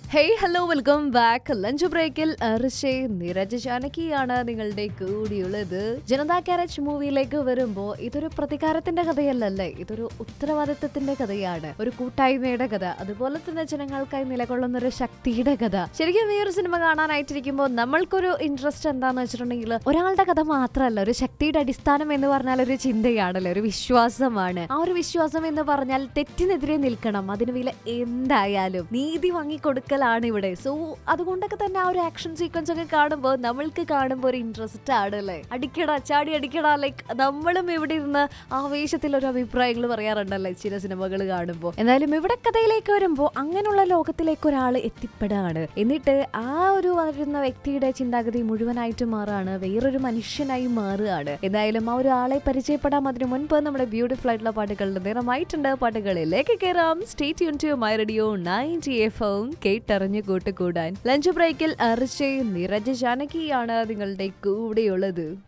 hey hello welcome back lunch ബ്രേക്കിൽ ഋഷേ നിരജ് ജാനകിയാണ് നിങ്ങളുടെ കൂടിയുള്ളത് ജനതാ കാരറ്റ് മൂവിയിലേക്ക് വരുമ്പോ ഇതൊരു പ്രതികാരത്തിന്റെ കഥയല്ലല്ലേ ഇതൊരു ഉത്തരവാദിത്തത്തിന്റെ കഥയാണ് ഒരു കൂട്ടായ്മയുടെ കഥ അതുപോലെ തന്നെ ജനങ്ങൾക്കായി നിലകൊള്ളുന്ന ഒരു ശക്തിയുടെ കഥ ശരിക്കും ഈ ഒരു സിനിമ കാണാനായിട്ടിരിക്കുമ്പോൾ നമ്മൾക്കൊരു ഇൻട്രസ്റ്റ് എന്താന്ന് വെച്ചിട്ടുണ്ടെങ്കിൽ ഒരാളുടെ കഥ മാത്രമല്ല ഒരു ശക്തിയുടെ അടിസ്ഥാനം എന്ന് പറഞ്ഞാൽ ഒരു ചിന്തയാണല്ലോ ഒരു വിശ്വാസമാണ് ആ ഒരു വിശ്വാസം എന്ന് പറഞ്ഞാൽ തെറ്റിനെതിരെ നിൽക്കണം അതിന് വില എന്തായാലും നീതി വാങ്ങിക്കൊടുക്കലാണ് ഇവിടെ സോ അതുകൊണ്ടൊക്കെ തന്നെ ആ ഒരു ആക്ഷൻ സീക്വൻസ് ഒക്കെ കാണുമ്പോൾ നമ്മൾക്ക് കാണുമ്പോൾ ഒരു ഇൻട്രസ്റ്റ് ആണ് അല്ലേ അടിക്കട ചാടി അടിക്കട ലൈക്ക് നമ്മളും ഇവിടെ ഇരുന്ന് ആവേശത്തിൽ ഒരു അഭിപ്രായങ്ങൾ പറയാറുണ്ടല്ലേ ചില സിനിമകൾ കാണുമ്പോൾ എന്തായാലും ഇവിടെ കഥയിലേക്ക് വരുമ്പോൾ അങ്ങനെയുള്ള ലോകത്തിലേക്ക് ഒരാൾ എത്തിപ്പെടുകയാണ് എന്നിട്ട് ആ ഒരു വരുന്ന വ്യക്തിയുടെ ചിന്താഗതി മുഴുവനായിട്ട് മാറുകയാണ് വേറൊരു മനുഷ്യനായി മാറുകയാണ് എന്തായാലും ആ ഒരു ആളെ പരിചയപ്പെടാം അതിനു മുൻപ് നമ്മുടെ ബ്യൂട്ടിഫുൾ ആയിട്ടുള്ള പാട്ടുകളുടെ നിറമായിട്ടുണ്ട് പാട്ടുകളിലേക്ക് കയറാം stay tune to my radio ninety F M കേട്ടറിഞ്ഞു കൂട്ടുകൂടാൻ ലഞ്ച് ബ്രേക്കിൽ അർച്ചയും നിരജ ജാനകിയാണ് നിങ്ങളുടെ കൂടെയുള്ളത്